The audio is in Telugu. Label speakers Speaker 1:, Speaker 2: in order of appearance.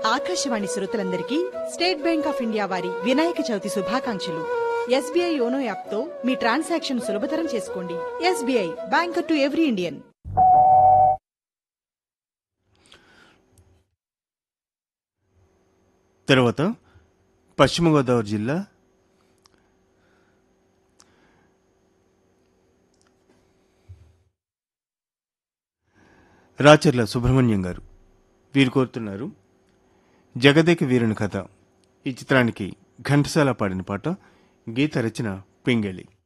Speaker 1: ఆకాశవాణి శ్రోతలందరికీ స్టేట్ బ్యాంక్ ఆఫ్ ఇండియా వారి వినాయక చవితి శుభాకాంక్షలు ఎస్బీఐ యోనో యాప్తో మీ ట్రాన్సాక్షన్ సులభతరం చేసుకోండి SBI banker to every Indian
Speaker 2: తర్వాత పశ్చిమ గోదావరి జిల్లా రాచర్ల సుబ్రహ్మణ్యం గారు వీరు కోరుతున్నారు జగదేక వీరుని కథ ఈ చిత్రానికి ఘంటసాల పాడిన పాట గీత రచన పింగళి